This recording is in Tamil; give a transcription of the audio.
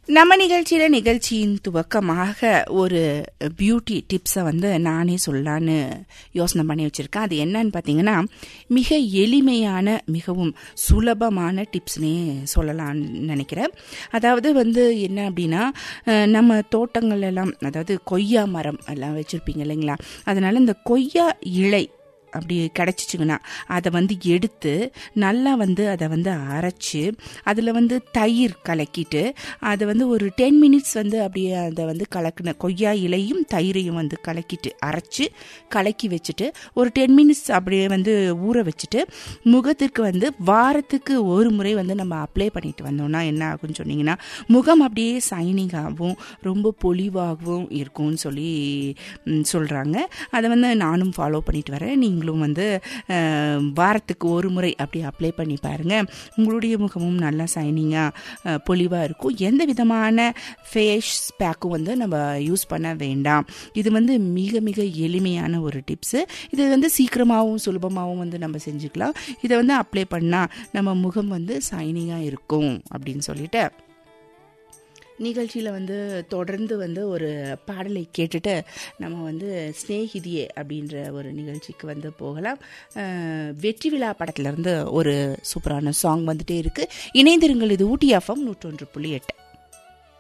நம்ம நிகழ்ச்சியில் நிகழ்ச்சியின் துவக்கமாக ஒரு பியூட்டி டிப்ஸை வந்து நானே சொல்லலான்னு யோசனை பண்ணி வச்சுருக்கேன் அது என்னன்னு பார்த்தீங்கன்னா மிக எளிமையான மிகவும் சுலபமான டிப்ஸ்னே சொல்லலாம்னு நினைக்கிறேன் அதாவது வந்து என்ன அப்படின்னா அஹ், நம்ம தோட்டங்கள் எல்லாம் அதாவது கொய்யா மரம் எல்லாம் வச்சுருப்பீங்க இல்லைங்களா அதனால இந்த கொய்யா இலை அப்படி கிடச்சிச்சிங்கன்னா அதை வந்து எடுத்து நல்லா வந்து அதை வந்து அரைச்சி அதில் வந்து தயிர் கலக்கிட்டு அதை வந்து ஒரு டென் மினிட்ஸ் வந்து அப்படியே அதை வந்து கலக்கின கொய்யா இலையும் தயிரையும் வந்து கலக்கிட்டு அரைச்சி கலக்கி வச்சுட்டு ஒரு டென் மினிட்ஸ் அப்படியே வந்து ஊற வச்சுட்டு முகத்திற்கு வந்து வாரத்துக்கு ஒரு முறை வந்து நம்ம அப்ளை பண்ணிட்டு வந்தோம்னா என்ன ஆகும்னு சொன்னீங்கன்னா முகம் அப்படியே சைனிங்காகவும் ரொம்ப பொலிவாகவும் இருக்கும்னு சொல்லி சொல்கிறாங்க அதை வந்து நானும் ஃபாலோ பண்ணிட்டு வரேன் நீங்களும் வந்து அஹ், வாரத்துக்கு ஒரு முறை அப்படி அப்ளை பண்ணி பாருங்கள் உங்களுடைய முகமும் நல்லா சைனிங்காக பொலிவாக இருக்கும் எந்த விதமான ஃபேஸ் பேக்கும் வந்து நம்ம யூஸ் பண்ண வேண்டாம் இது வந்து மிக மிக எளிமையான ஒரு டிப்ஸு இது வந்து சீக்கிரமாகவும் சுலபமாகவும் வந்து நம்ம செஞ்சுக்கலாம் இதை வந்து அப்ளை பண்ணால் நம்ம முகம் வந்து சைனிங்காக இருக்கும் அப்படின்னு சொல்லிட்டு நிகழ்ச்சியில் வந்து தொடர்ந்து வந்து ஒரு பாடலை கேட்டுட்டு நம்ம வந்து ஸ்நேகிதியே அப்படின்ற ஒரு நிகழ்ச்சிக்கு வந்து போகலாம் அஹ், வெற்றி விழா படத்துலேருந்து ஒரு சூப்பரான சாங் வந்துட்டே இருக்குது இணைந்திருங்கள் இது ஊட்டி எஃப்எம் நூற்றொன்று புள்ளி எட்டு